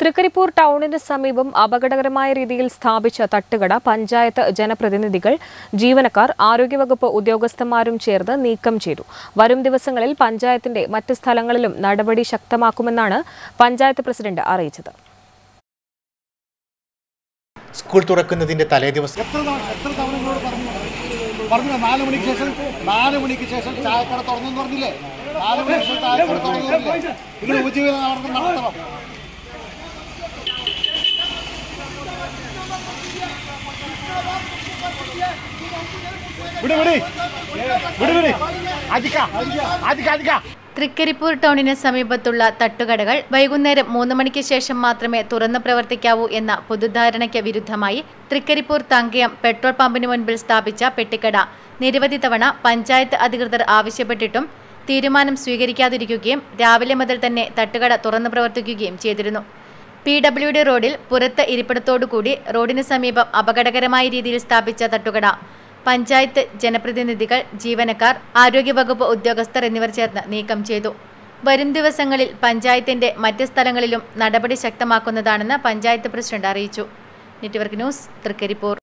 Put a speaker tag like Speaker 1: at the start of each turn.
Speaker 1: തൃക്കരിപ്പൂർ ടൗണിന് സമീപം അപകടകരമായ രീതിയിൽ സ്ഥാപിച്ച തട്ടുകട പഞ്ചായത്ത് ജനപ്രതിനിധികൾ ജീവനക്കാർ ആരോഗ്യവകുപ്പ് ഉദ്യോഗസ്ഥന്മാരും ചേർന്ന് നീക്കം ചെയ്തു വരും ദിവസങ്ങളിൽ പഞ്ചായത്തിന്റെ മറ്റ് സ്ഥലങ്ങളിലും നടപടി ശക്തമാക്കുമെന്നാണ് പഞ്ചായത്ത് പ്രസിഡന്റ് അറിയിച്ചത്
Speaker 2: സ്കൂൾ തുറക്കുന്നതിന്റെ തലേദിവസം
Speaker 3: എത്ര തവണ എത്ര തവണ നിങ്ങളോട് പറഞ്ഞു പറഞ്ഞു നാല് മണിക്ക് ശേഷം നാല് മണിക്ക് ശേഷം ചായക്കട തുറന്നു പറഞ്ഞില്ലേ നാല് മണിക്ക് ശേഷം ചായക്കട തുറന്നു പറഞ്ഞില്ലേ നിങ്ങൾ ഉപജീവനം നടത്തണം നടത്തണം വിട് വിട് വിട് വിട് അധിക അധിക അധിക
Speaker 4: തൃക്കരിപ്പൂർ ടൗണിന് സമീപത്തുള്ള തട്ടുകടകൾ വൈകുന്നേരം മൂന്ന് മണിക്ക് ശേഷം മാത്രമേ തുറന്നു പ്രവർത്തിക്കാവൂ എന്ന പൊതുധാരണയ്ക്ക് വിരുദ്ധമായി തൃക്കരിപ്പൂർ തങ്കയം പെട്രോൾ പമ്പിന് മുൻപിൽ സ്ഥാപിച്ച പെട്ടിക്കട നിരവധി തവണ പഞ്ചായത്ത് അധികൃതർ ആവശ്യപ്പെട്ടിട്ടും തീരുമാനം സ്വീകരിക്കാതിരിക്കുകയും രാവിലെ മുതൽ തന്നെ തട്ടുകട തുറന്നു പ്രവർത്തിക്കുകയും ചെയ്തിരുന്നു പി ഡബ്ല്യു ഡി റോഡിൽ പുറത്ത് ഇരിപ്പിടത്തോടുകൂടി റോഡിന് സമീപം അപകടകരമായ രീതിയിൽ സ്ഥാപിച്ച തട്ടുകട പഞ്ചായത്ത് ജനപ്രതിനിധികൾ ജീവനക്കാർ ആരോഗ്യവകുപ്പ് ഉദ്യോഗസ്ഥർ എന്നിവർ ചേർന്ന് നീക്കം ചെയ്തു വരും ദിവസങ്ങളിൽ പഞ്ചായത്തിന്റെ മറ്റ് സ്ഥലങ്ങളിലും നടപടി ശക്തമാക്കുന്നതാണെന്ന് പഞ്ചായത്ത് പ്രസിഡന്റ് അറിയിച്ചു നെറ്റ്വർക്ക് ന്യൂസ് തൃക്കരിപ്പൂർ